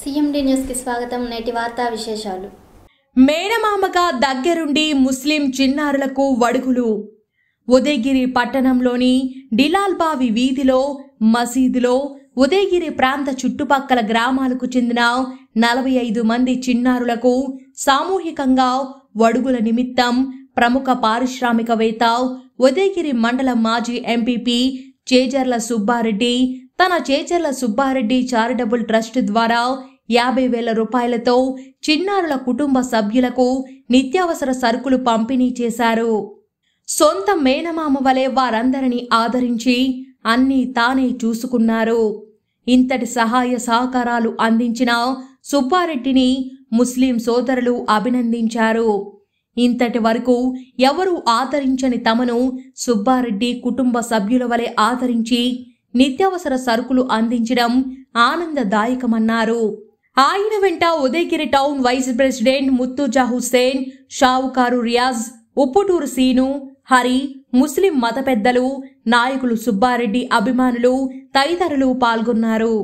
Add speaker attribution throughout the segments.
Speaker 1: CMD న్యూస్కి స్వాగతం నేటి వార్తా విశేషాలు
Speaker 2: మేనమామగా దగ్గరుండి ముస్లిం చిన్నారులకు వడుగులు ఉదయగిరి పట్టణంలోని డిలాల్బావి వీధిలో మసీదులో ఉదయగిరి ప్రాంత చుట్టుపక్కల గ్రామాలకు చెందిన నలభై ఐదు మంది చిన్నారులకు సామూహికంగా వడుగుల నిమిత్తం ప్రముఖ పారిశ్రామికవేత్త ఉదయగిరి మండల మాజీ ఎంపీపీ చేజర్ల సుబ్బారెడ్డి తన చేజర్ల సుబ్బారెడ్డి చారిటబుల్ ట్రస్ట్ ద్వారా యాభై వేల రూపాయలతో చిన్నారుల కుటుంబ సభ్యులకు నిత్యావసర సరుకులు పంపిణీ చేశారు సొంత మేనమామ వలె వారందరినీ ఆదరించి అన్నీ తానే చూసుకున్నారు ఇంతటి సహాయ సహకారాలు అందించిన సుబ్బారెడ్డిని ముస్లిం సోదరులు అభినందించారు ఇంతటి వరకు ఎవరూ ఆదరించని తమను సుబ్బారెడ్డి కుటుంబ సభ్యుల వలె ఆదరించి నిత్యావసర సరుకులు అందించడం ఆనందదాయకమన్నారు ఆయన వెంట Udayagiri town vice president Muthuja Hussain Shavukaru Riyaz Upputuru Seenu Hari ముస్లిం మత పెద్దలు నాయకులు సుబ్బారెడ్డి అభిమానులు తదితరులు పాల్గొన్నారు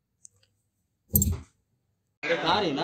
Speaker 3: సారీనా